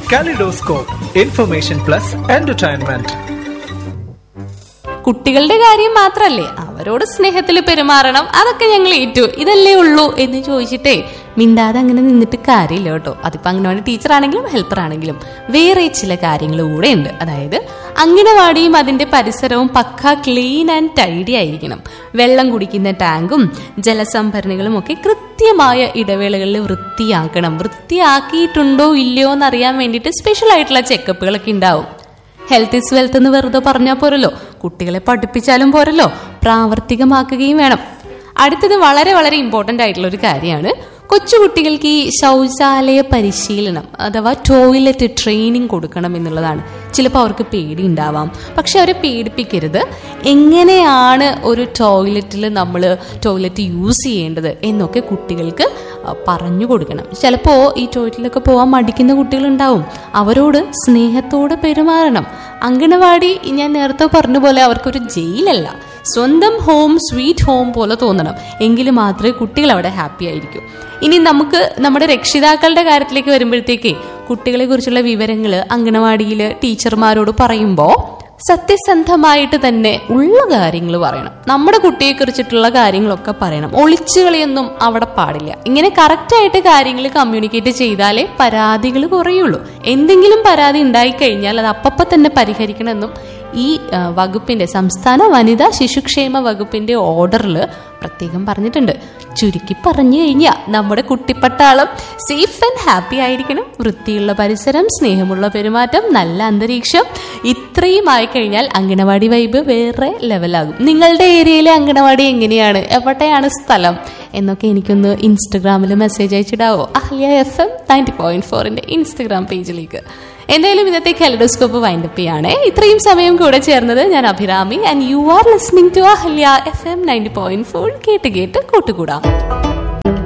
kaleidoscope information plus entertainment കുട്ടികളുടെ കാര്യം മാത്രല്ലേ അവരോട് സ്നേഹത്തിൽ പെരുമാറണം അതൊക്കെ ഞങ്ങൾ ഏറ്റു ഇതല്ലേ ഉള്ളൂ എന്ന് ചോദിച്ചിട്ടേ മിണ്ടാതെ അങ്ങനെ നിന്നിട്ട് കാര്യമില്ല കേട്ടോ അതിപ്പോ അംഗനവാടി ടീച്ചർ ആണെങ്കിലും ഹെൽപ്പർ ആണെങ്കിലും വേറെ ചില കാര്യങ്ങൾ കൂടെ ഉണ്ട് അതായത് അംഗനവാടിയും അതിന്റെ പരിസരവും പക്ക ക്ലീൻ ആൻഡ് ടൈഡി ആയിരിക്കണം വെള്ളം കുടിക്കുന്ന ടാങ്കും ജലസംഭരണികളും ഒക്കെ കൃത്യമായ ഇടവേളകളിൽ വൃത്തിയാക്കണം വൃത്തിയാക്കിയിട്ടുണ്ടോ ഇല്ലയോ എന്ന് അറിയാൻ വേണ്ടിയിട്ട് സ്പെഷ്യൽ ആയിട്ടുള്ള ചെക്കപ്പുകളൊക്കെ ഉണ്ടാവും ഹെൽത്ത് ഇസ് വെൽത്ത് എന്ന് വെറുതെ പറഞ്ഞാൽ പോരല്ലോ കുട്ടികളെ പഠിപ്പിച്ചാലും പോരല്ലോ പ്രാവർത്തികമാക്കുകയും വേണം അടുത്തത് വളരെ വളരെ ഇമ്പോർട്ടൻ്റ് ആയിട്ടുള്ള ഒരു കാര്യമാണ് കൊച്ചുകുട്ടികൾക്ക് ഈ ശൗചാലയ പരിശീലനം അഥവാ ടോയ്ലറ്റ് ട്രെയിനിങ് കൊടുക്കണം എന്നുള്ളതാണ് ചിലപ്പോൾ അവർക്ക് പേടി ഉണ്ടാവാം പക്ഷെ അവരെ പേടിപ്പിക്കരുത് എങ്ങനെയാണ് ഒരു ടോയ്ലറ്റിൽ നമ്മൾ ടോയ്ലറ്റ് യൂസ് ചെയ്യേണ്ടത് എന്നൊക്കെ കുട്ടികൾക്ക് ആ, പറഞ്ഞു കൊടുക്കണം ചിലപ്പോൾ ഈ ടോയ്ലറ്റിലൊക്കെ പോകാൻ മടിക്കുന്ന കുട്ടികളുണ്ടാവും അവരോട് സ്നേഹത്തോടെ പെരുമാറണം അങ്കണവാടി ഞാൻ നേരത്തെ പറഞ്ഞ പോലെ അവർക്കൊരു ജയിലല്ല സ്വന്തം ഹോം സ്വീറ്റ് ഹോം പോലെ തോന്നണം എങ്കിൽ മാത്രമേ കുട്ടികൾ അവിടെ ഹാപ്പി ആയിരിക്കൂ ഇനി നമുക്ക് നമ്മുടെ രക്ഷിതാക്കളുടെ കാര്യത്തിലേക്ക് വരുമ്പോഴത്തേക്ക് കുട്ടികളെ കുറിച്ചുള്ള വിവരങ്ങൾ അങ്കണവാടിയിൽ ടീച്ചർമാരോട് പറയുമ്പോൾ സത്യസന്ധമായിട്ട് തന്നെ ഉള്ള കാര്യങ്ങൾ പറയണം നമ്മുടെ കുട്ടിയെ കുറിച്ചിട്ടുള്ള കാര്യങ്ങളൊക്കെ പറയണം ഒളിച്ചുകളിയൊന്നും അവിടെ പാടില്ല ഇങ്ങനെ കറക്റ്റായിട്ട് കാര്യങ്ങൾ കമ്മ്യൂണിക്കേറ്റ് ചെയ്താലേ പരാതികൾ കുറയുള്ളൂ എന്തെങ്കിലും പരാതി ഉണ്ടായിക്കഴിഞ്ഞാൽ അത് അപ്പപ്പോ തന്നെ പരിഹരിക്കണമെന്നും ഈ ആ, വകുപ്പിന്റെ സംസ്ഥാന വനിതാ ശിശുക്ഷേമ വകുപ്പിന്റെ ഓർഡറിൽ പ്രത്യേകം പറഞ്ഞിട്ടുണ്ട് ചുരുക്കി പറഞ്ഞു കഴിഞ്ഞാൽ നമ്മുടെ കുട്ടിപ്പട്ടാളം സേഫ് ആൻഡ് ഹാപ്പി ആയിരിക്കണം വൃത്തിയുള്ള പരിസരം സ്നേഹമുള്ള പെരുമാറ്റം നല്ല അന്തരീക്ഷം ഇത്രയും ആയി കഴിഞ്ഞാൽ അങ്കണവാടി വൈബ് വേറെ ലെവലാകും നിങ്ങളുടെ ഏരിയയിലെ അങ്കണവാടി എങ്ങനെയാണ് എവിടെയാണ് സ്ഥലം എന്നൊക്കെ എനിക്കൊന്ന് ഇൻസ്റ്റഗ്രാമിൽ മെസ്സേജ് അയച്ചിടാവോ Ahalia F M ninety point ഫോറിന്റെ ഇൻസ്റ്റഗ്രാം പേജിലേക്ക് എന്തായാലും ഇന്നത്തെ കെലഡോസ്കോപ്പ് വൈൻഡപ്പ് ചെയ്യാണ് ഇത്രയും സമയം കൂടെ ചേർന്നത് ഞാൻ Abhirami and you are listening to Ahalia F M ninety point four കേട്ട് കേട്ട് കൂട്ടുകൂടാം